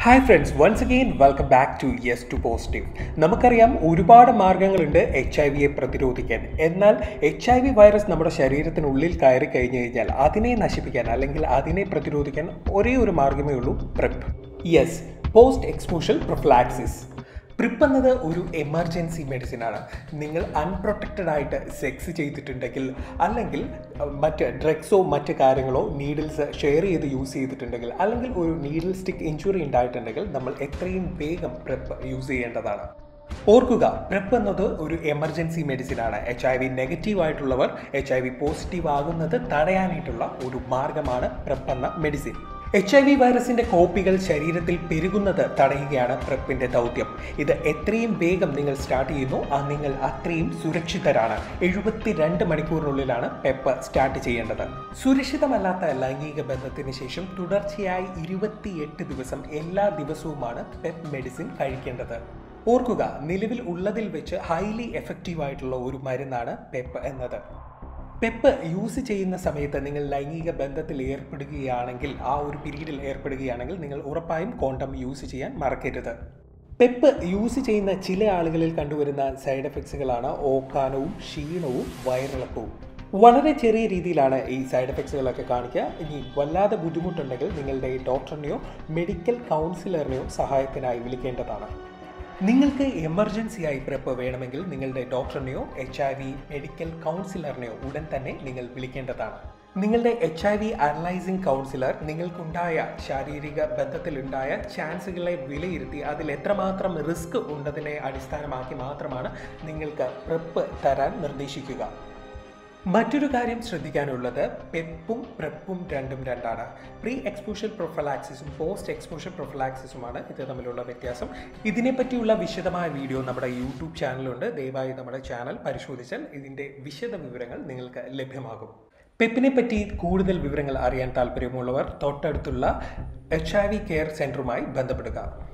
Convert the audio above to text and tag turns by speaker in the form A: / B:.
A: hi friends once again welcome back to yes to positive നമുക്കറിയാം ഒരുപാട് മാർഗ്ഗങ്ങളുണ്ട് H I വിയെ പ്രതിരോധിക്കാൻ എന്നാൽ എച്ച് ഐ വി വൈറസ് നമ്മുടെ ശരീരത്തിനുള്ളിൽ കയറി കഴിഞ്ഞു കഴിഞ്ഞാൽ അതിനെ നശിപ്പിക്കാൻ അല്ലെങ്കിൽ അതിനെ പ്രതിരോധിക്കാൻ ഒരേ ഒരു മാർഗ്ഗമേ ഉള്ളൂ PrEP yes post exposure prophylaxis PrEP എന്നത് ഒരു എമർജൻസി മെഡിസിൻ ആണ് നിങ്ങൾ അൺപ്രൊട്ടക്റ്റഡ് ആയിട്ട് സെക്സ് ചെയ്തിട്ടുണ്ടെങ്കിൽ അല്ലെങ്കിൽ അഹ്, മറ്റ് ഡ്രഗ്സോ മറ്റ് കാര്യങ്ങളോ നീഡിൽസ് ഷെയർ ചെയ്ത് യൂസ് ചെയ്തിട്ടുണ്ടെങ്കിൽ അല്ലെങ്കിൽ ഒരു നീഡിൽ സ്റ്റിക്ക് ഇഞ്ചുറി ഉണ്ടായിട്ടുണ്ടെങ്കിൽ നമ്മൾ എത്രയും വേഗം പ്രിപ്പ് യൂസ് ചെയ്യേണ്ടതാണ് ഓർക്കുക പ്രെപ്പ് എന്നത് ഒരു എമർജൻസി മെഡിസിൻ ആണ് എച്ച് ഐ വി നെഗറ്റീവ് ആയിട്ടുള്ളവർ എച്ച് ഐ വി പോസിറ്റീവ് ആകുന്നത് തടയാനായിട്ടുള്ള ഒരു മാർഗമാണ് പ്രെപ്പ് എന്ന മെഡിസിൻ എച്ച് ഐ വി വൈറസിന്റെ കോപ്പികൾ ശരീരത്തിൽ പെരുകുന്നത് തടയുകയാണ് പ്രെപ്പിന്റെ ദൗത്യം ഇത് എത്രയും വേഗം നിങ്ങൾ സ്റ്റാർട്ട് ചെയ്യുന്നു ആ നിങ്ങൾ അത്രയും സുരക്ഷിതരാണ് എഴുപത്തിരണ്ട് മണിക്കൂറിനുള്ളിലാണ് പെപ്പ് സ്റ്റാർട്ട് ചെയ്യേണ്ടത് സുരക്ഷിതമല്ലാത്ത ലൈംഗിക ബന്ധത്തിന് ശേഷം തുടർച്ചയായി ഇരുപത്തിയെട്ട് ദിവസം എല്ലാ ദിവസവുമാണ് പെപ്പ് മെഡിസിൻ കഴിക്കേണ്ടത് ഓർക്കുക നിലവിൽ ഉള്ളതിൽ വെച്ച് ഹൈലി എഫക്റ്റീവ് ആയിട്ടുള്ള ഒരു മരുന്നാണ് പെപ്പ് എന്നത് പെപ്പ് യൂസ് ചെയ്യുന്ന സമയത്ത് നിങ്ങൾ ലൈംഗിക ബന്ധത്തിൽ ഏർപ്പെടുകയാണെങ്കിൽ ആ ഒരു പീരീഡിൽ ഏർപ്പെടുകയാണെങ്കിൽ നിങ്ങൾ ഉറപ്പായും കോണ്ടം യൂസ് ചെയ്യാൻ മറക്കരുത് പെപ്പ് യൂസ് ചെയ്യുന്ന ചില ആളുകളിൽ കണ്ടുവരുന്ന സൈഡ് എഫക്ട്സുകളാണ് ഓക്കാനവും ക്ഷീണവും വയറിളക്കവും വളരെ ചെറിയ രീതിയിലാണ് ഈ സൈഡ് എഫക്ട്സുകളൊക്കെ കാണിക്കുക ഇനി വല്ലാതെ ബുദ്ധിമുട്ടുണ്ടെങ്കിൽ നിങ്ങളുടെ ഡോക്ടറിനെയോ മെഡിക്കൽ കൗൺസിലറിനെയോ സഹായത്തിനായി വിളിക്കേണ്ടതാണ് നിങ്ങൾക്ക് എമർജൻസി ആയി പ്രെപ്പ് വേണമെങ്കിൽ നിങ്ങളുടെ ഡോക്ടറിനെയോ എച്ച് ഐ വി മെഡിക്കൽ കൗൺസിലറിനെയോ ഉടൻ തന്നെ നിങ്ങൾ വിളിക്കേണ്ടതാണ് നിങ്ങളുടെ H I V analysing counsellor നിങ്ങൾക്കുണ്ടായ ശാരീരിക ബന്ധത്തിലുണ്ടായ ചാൻസുകളെ വിലയിരുത്തി അതിൽ എത്രമാത്രം റിസ്ക് ഉണ്ടതിനെ അടിസ്ഥാനമാക്കി മാത്രമാണ് നിങ്ങൾക്ക് പ്രെപ്പ് തരാൻ നിർദ്ദേശിക്കുക മറ്റൊരു കാര്യം ശ്രദ്ധിക്കാനുള്ളത് പെപ്പും പ്രെപ്പും രണ്ടും രണ്ടാണ് പ്രീ എക്സ്പോഷർ പ്രൊഫലാക്സിസും പോസ്റ്റ് എക്സ്പോഷർ പ്രൊഫലാക്സിസുമാണ് ഇത് തമ്മിലുള്ള വ്യത്യാസം ഇതിനെപ്പറ്റിയുള്ള വിശദമായ വീഡിയോ നമ്മുടെ യൂട്യൂബ് ചാനലുണ്ട് ദയവായി നമ്മുടെ ചാനൽ പരിശോധിച്ചാൽ ഇതിൻ്റെ വിശദ വിവരങ്ങൾ നിങ്ങൾക്ക് ലഭ്യമാകും പെപ്പിനെ പറ്റി കൂടുതൽ വിവരങ്ങൾ അറിയാൻ താല്പര്യമുള്ളവർ തൊട്ടടുത്തുള്ള എച്ച് ഐ വി കെയർ സെൻറ്ററുമായി ബന്ധപ്പെടുക